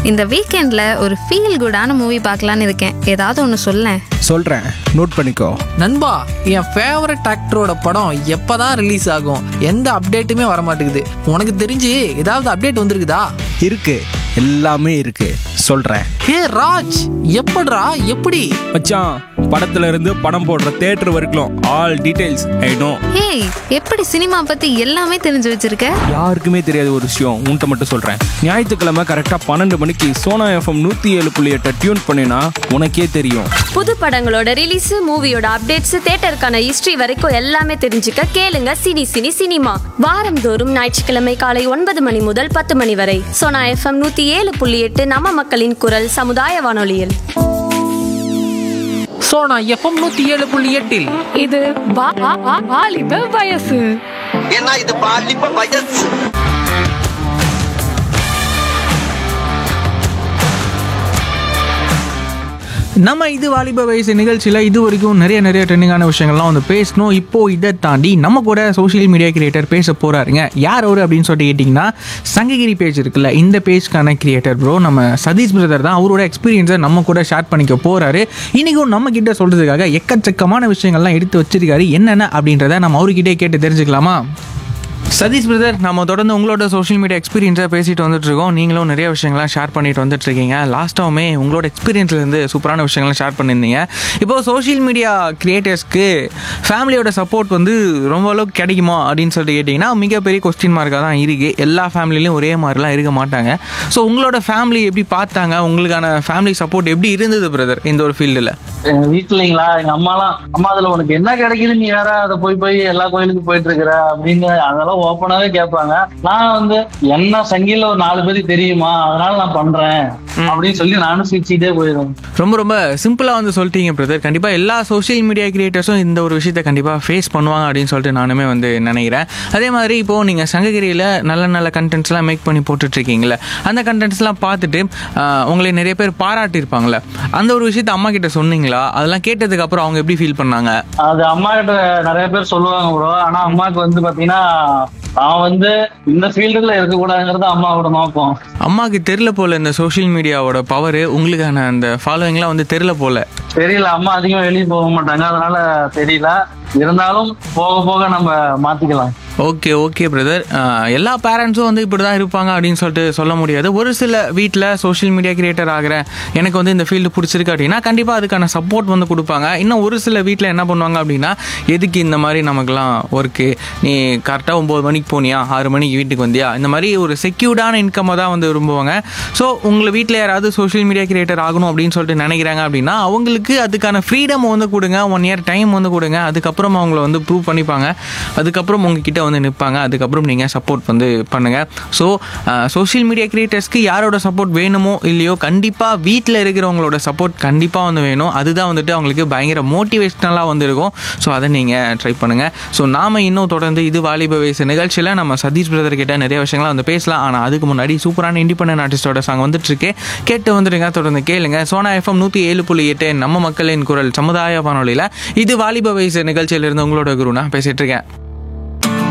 இந்த வீக்கெண்ட்ல ஒரு ஃபீல் குடான மூவி பார்க்கலான்னு இருக்கேன் ஏதாவது ஒன்று சொல்லேன் சொல்கிறேன் நோட் பண்ணிக்கோ நண்பா என் ஃபேவரட் ஆக்டரோட படம் எப்பதான் ரிலீஸ் ஆகும் எந்த அப்டேட்டுமே வர மாட்டேங்குது உனக்கு தெரிஞ்சு ஏதாவது அப்டேட் வந்திருக்குதா இருக்கு எல்லாமே இருக்கு சொல்கிறேன் ஹே ராஜ் எப்படிடா எப்படி மச்சான் படத்துல இருந்து படம் போடுற தேட்டர் வரைக்கும் all details I know hey எப்படி சினிமா பத்தி எல்லாமே தெரிஞ்சு வச்சிருக்க யாருக்குமே தெரியாத ஒரு விஷயம் உன்கிட்ட மட்டும் சொல்கிறேன் ஞாயிற்றுக்கிழமை கரெக்டாக பன்னெண்டு மணிக்கு சோனா எஃப்எம் நூற்றி ஏழு புள்ளி எட்டை டியூன் பண்ணினா உனக்கே தெரியும் புது படங்களோட ரிலீஸ் மூவியோட அப்டேட்ஸ் தேட்டருக்கான ஹிஸ்டரி வரைக்கும் எல்லாமே தெரிஞ்சுக்க கேளுங்க சினி சினி சினிமா வாரந்தோறும் ஞாயிற்றுக்கிழமை காலை ஒன்பது மணி முதல் பத்து மணி வரை சோனா எஃப்எம் நூத்தி ஏழு புள்ளி எட்டு நம்ம மக்களின் குரல் சமுதாய வானொலியில் சோனா எஃப்எம் நூத்தி ஏழு புள்ளி எட்டில் இது வா- வா- வா- வாலிப வயசு ஏன்னா இது பாலிப்ப வயசு நம்ம இது வாலிப வயசு நிகழ்ச்சியில் இது வரைக்கும் நிறைய நிறைய ட்ரெண்டிங்கான விஷயங்கள்லாம் வந்து பேசணும் இப்போ இதை தாண்டி நம்ம கூட சோஷியல் மீடியா கிரியேட்டர் பேச போறாருங்க யார் அவர் அப்படின்னு சொல்லிட்டு கேட்டிங்கன்னா சங்ககிரி பேஜ் இருக்குல்ல இந்த பேஜ்க்கான கிரியேட்டர் ப்ரோ நம்ம சதீஷ் பிரதர் தான் அவரோட எக்ஸ்பீரியன்ஸை நம்ம கூட ஷேர் பண்ணிக்க போறாரு இன்னைக்கும் நம்ம கிட்ட சொல்றதுக்காக எக்கச்சக்கமான விஷயங்கள்லாம் எடுத்து வச்சிருக்காரு என்னென்ன அப்படின்றத நம்ம அவர்கிட்டே கேட்டு தெரிஞ்சுக்கலாமா சதீஷ் பிரதர் நம்ம தொடர்ந்து உங்களோட சோஷியல் மீடியா எக்ஸ்பீரியன்ஸாக பேசிட்டு வந்துட்டு இருக்கோம் நீங்களும் நிறைய விஷயங்கள்லாம் ஷேர் பண்ணிட்டு வந்துட்டு இருக்கீங்க லாஸ்ட்டாவுமே உங்களோட எக்ஸ்பீரியன்ஸ்லேருந்து சூப்பரான விஷயங்கள்லாம் ஷேர் பண்ணியிருந்தீங்க இப்போ சோஷியல் மீடியா கிரியேட்டர்ஸ்க்கு ஃபேமிலியோட சப்போர்ட் வந்து ரொம்ப அளவுக்கு கிடைக்குமா அப்படின்னு சொல்லிட்டு கேட்டிங்கன்னா மிகப்பெரிய கொஸ்டின் மார்க்காக தான் இருக்குது எல்லா ஃபேமிலிலையும் ஒரே மாதிரிலாம் இருக்க மாட்டாங்க ஸோ உங்களோட ஃபேமிலி எப்படி பார்த்தாங்க உங்களுக்கான ஃபேமிலி சப்போர்ட் எப்படி இருந்தது பிரதர் இந்த ஒரு ஃபீல்டில் எங்க வீட்டுலங்களா எங்க அம்மாலாம் அம்மா அதுல உனக்கு என்ன கிடைக்குது நீ வேற அதை போய் போய் எல்லா கோயிலுக்கும் போயிட்டு இருக்கிற அப்படின்னு அதெல்லாம் ஓப்பனாவே கேட்பாங்க நான் வந்து என்ன சங்கில ஒரு நாலு பேருக்கு தெரியுமா அதனால நான் பண்றேன் அப்படின்னு சொல்லி நானும் சிரிச்சுட்டே போயிடுவேன் ரொம்ப ரொம்ப சிம்பிளாக வந்து சொல்லிட்டீங்க பிரதர் கண்டிப்பாக எல்லா சோஷியல் மீடியா கிரியேட்டர்ஸும் இந்த ஒரு விஷயத்த கண்டிப்பாக ஃபேஸ் பண்ணுவாங்க அப்படின்னு சொல்லிட்டு நானுமே வந்து நினைக்கிறேன் அதே மாதிரி இப்போது நீங்கள் சங்ககிரியில் நல்ல நல்ல கண்டென்ட்ஸ்லாம் மேக் பண்ணி போட்டுட்ருக்கீங்களே அந்த கண்டென்ட்ஸ்லாம் பார்த்துட்டு ஆஹ், உங்களை நிறைய பேர் பாராட்டியிருப்பாங்களே அந்த ஒரு விஷயத்த அம்மா கிட்ட சொன்னீங்களா அதெல்லாம் கேட்டதுக்கு அப்புறம் அவங்க எப்படி ஃபீல் பண்ணாங்க அது அம்மா கிட்ட நிறைய பேர் சொல்லுவாங்க ப்ரோ ஆனா அம்மாவுக்கு வந்து பாத்தீங்கன்னா நான் வந்து இந்த ஃபீல்டுல இருக்கக்கூடாதுங்கிறது அம்மாவோட நோக்கம் அம்மாவுக்கு தெரில போல இந்த சோஷியல் மீடியாவோட பவர் உங்களுக்கான அந்த ஃபாலோவிங்லாம் வந்து தெரில போல தெரியல அம்மா அதிகமா வெளியே போக மாட்டாங்க அதனால தெரியல இருந்தாலும் போக போக நம்ம மாத்திக்கலாம் ஓகே ஓகே பிரதர் எல்லா பேரண்ட்ஸும் வந்து இப்படி தான் இருப்பாங்க அப்படின்னு சொல்லிட்டு சொல்ல முடியாது ஒரு சில வீட்டில் சோஷியல் மீடியா கிரியேட்டர் ஆகிறேன் எனக்கு வந்து இந்த ஃபீல்டு பிடிச்சிருக்கு அப்படின்னா கண்டிப்பாக அதுக்கான சப்போர்ட் வந்து கொடுப்பாங்க இன்னும் ஒரு சில வீட்டில் என்ன பண்ணுவாங்க அப்படின்னா எதுக்கு இந்த மாதிரி நமக்குலாம் ஒர்க்கு நீ கரெக்டாக ஒம்பது மணிக்கு போனியா ஆறு மணிக்கு வீட்டுக்கு வந்தியா இந்த மாதிரி ஒரு செக்யூர்டான இன்கம்மை தான் வந்து விரும்புவாங்க ஸோ உங்களை வீட்டில் யாராவது சோஷியல் மீடியா கிரியேட்டர் ஆகணும் அப்படின்னு சொல்லிட்டு நினைக்கிறாங்க அப்படின்னா அவங்களுக்கு அதுக்கான ஃப்ரீடம் வந்து கொடுங்க ஒன் இயர் டைம் வந்து கொடுங்க அதுக்கப்புறம் அவங்கள வந்து ப்ரூவ் பண்ணிப்பாங்க அதுக்கப்புறம் உங்ககிட்ட வந்து நிற்பாங்க அதுக்கப்புறம் நீங்கள் சப்போர்ட் வந்து பண்ணுங்கள் ஸோ சோஷியல் மீடியா கிரியேட்டர்ஸ்க்கு யாரோட சப்போர்ட் வேணுமோ இல்லையோ கண்டிப்பாக வீட்டில் இருக்கிறவங்களோட சப்போர்ட் கண்டிப்பாக வந்து வேணும் அதுதான் வந்துட்டு அவங்களுக்கு பயங்கர மோட்டிவேஷ்னலாக வந்து இருக்கும் ஸோ அதை நீங்கள் ட்ரை பண்ணுங்கள் ஸோ நாம் இன்னும் தொடர்ந்து இது வாலிப வயசு நிகழ்ச்சியில் நம்ம சதீஷ் பிரதர் கிட்ட நிறைய விஷயங்களை வந்து பேசலாம் ஆனால் அதுக்கு முன்னாடி சூப்பரான இண்டிபெண்டன்ட் ஆர்டிஸ்டோட சாங் வந்துட்டு இருக்கு கேட்டு வந்துடுங்க தொடர்ந்து கேளுங்க சோனா எஃப்எம் நூற்றி ஏழு புள்ளி எட்டு நம்ம மக்களின் குரல் சமுதாய வானொலியில் இது வாலிப வயசு நிகழ்ச்சியிலிருந்து உங்களோட குரு நான் பேசிட்டு இருக்கேன்